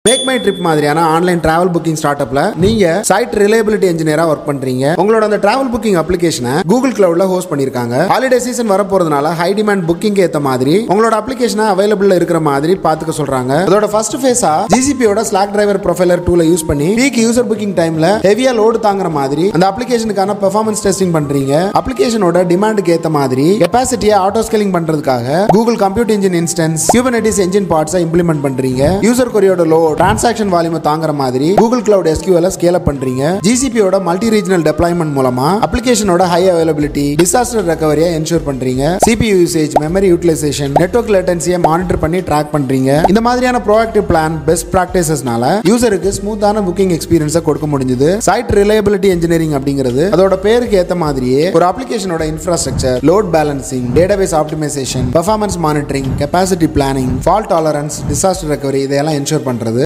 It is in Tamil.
மேக் மை ட்ரிப் மாதிரியான ஆன்லைன் டிராவல் புக்கிங் ஸ்டார்ட் அப்ல நீங்க சைட் ரிலையபிலிட்டி இன்ஜினியரா ஒர்க் பண்றீங்க உங்களோட அந்த டிராவல் புக்கிங் அப்ளிகேஷனை கூகுள் கிளவுட்ல ஹோஸ்ட் பண்ணிருக்காங்க ஹாலிடே சீசன் வர போறதுனால ஹை டிமாண்ட் புக்கிங் ஏத்த மாதிரி உங்களோட அப்ளிகேஷனை அவைலபிள்ல இருக்கிற மாதிரி பாத்துக்க சொல்றாங்க அதோட ஃபர்ஸ்ட் ஃபேஸா ஜிசிபியோட ஸ்லாக் டிரைவர் ப்ரொஃபைலர் டூல யூஸ் பண்ணி பீக் யூசர் புக்கிங் டைம்ல ஹெவியா லோடு தாங்குற மாதிரி அந்த அப்ளிகேஷனுக்கான பெர்ஃபார்மன்ஸ் டெஸ்டிங் பண்றீங்க அப்ளிகேஷனோட டிமாண்டுக்கு ஏத்த மாதிரி கெப்பாசிட்டியை ஆட்டோ ஸ்கேலிங் பண்றதுக்காக Google compute engine instance Kubernetes engine பார்ட்ஸை இம்ப்ளிமெண்ட் பண்றீங்க யூசர் கொரியோட லோ டிரான்சாக்ஷன் வால்யூம் தாங்குற மாதிரி Google cloud SQL scale up பண்றீங்க ஜிசிபியோட மல்டி ரீஜனல் டெப்ளாய்மெண்ட் மூலமா அப்ளிகேஷனோட ஹை அவைலபிலிட்டி டிசாஸ்டர் ரெக்கவரியை என்ஷூர் பண்றீங்க CPU usage memory utilisation network லேட்டன்சியை மானிட்டர் பண்ணி ட்ராக் பண்றீங்க இந்த மாதிரியான ப்ரோஆக்டிவ் பிளான் பெஸ்ட் ப்ராக்டிசஸ்னால யூசருக்கு ஸ்மூத்தான புக்கிங் எக்ஸ்பீரியன்ஸை கொடுக்க முடிஞ்சது சைட் ரிலையபிலிட்டி இன்ஜினியரிங் அப்படிங்கிறது அதோட பேருக்கு ஏத்த மாதிரியே ஒரு அப்ளிகேஷனோட infrastructure load balancing database optimisation performance monitoring capacity planning fault tolerance disaster recovery இதெல்லாம் என்ஷூர் பண்றது